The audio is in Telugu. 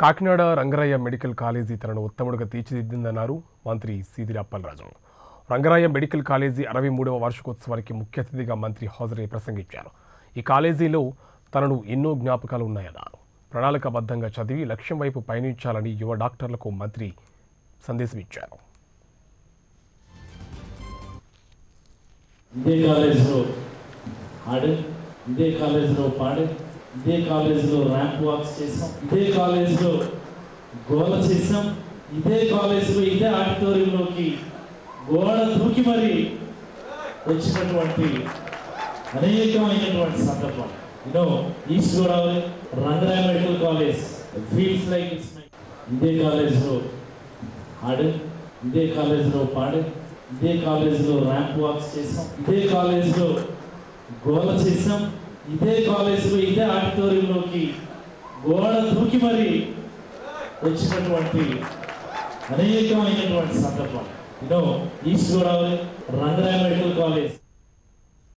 కాకినాడ రంగరాయ మెడికల్ కాలేజీ తనను ఉత్తముడుగా తీర్చిదిద్దిందన్నారు మంత్రి సీదిరి అప్పలరాజు రంగరాయ మెడికల్ కాలేజీ అరవై మూడవ వార్షికోత్సవానికి ముఖ్య అతిథిగా మంత్రి హాజరై ప్రసంగించారు ఈ కాలేజీలో తనను ఎన్నో జ్ఞాపకాలు ఉన్నాయన్నారు ప్రణాళికాబద్ధంగా చదివి లక్ష్యం వైపు పయనించాలని యువ డాక్టర్లకు మంత్రి సందేశం ఇచ్చారు ఇదే కాలేజీలో ఆడే ఇదే కాలేజీలో పాడే ఇదే కాలేజీలో ర్యాంప్ వాక్స్ చేసాం ఇదే కాలేజీలో గోల చేసాం ఇదే కాలేజీలో ఇదే ఆడిటోరియంలోకి గోడ దూకి మరి వచ్చినటువంటి అనేకమైనటువంటి సందర్భం you know East Godavari Rangaraya medical college feels like it's my ఇదే కాలేజీలో ఆడే ఇదే కాలేజీలో పాడే ఇదే కాలేజీలో ర్యాంప్ వాక్స్ చేసాం ఇదే కాలేజీలో గోల చేసాం ఇదే కాలేజీలో ఇదే ఆడిటోరియంలోకి గోడ దూకి మరి వచ్చినటువంటి అనేకమైనటువంటి సందర్భం you know East Godavari Rangaraya medical college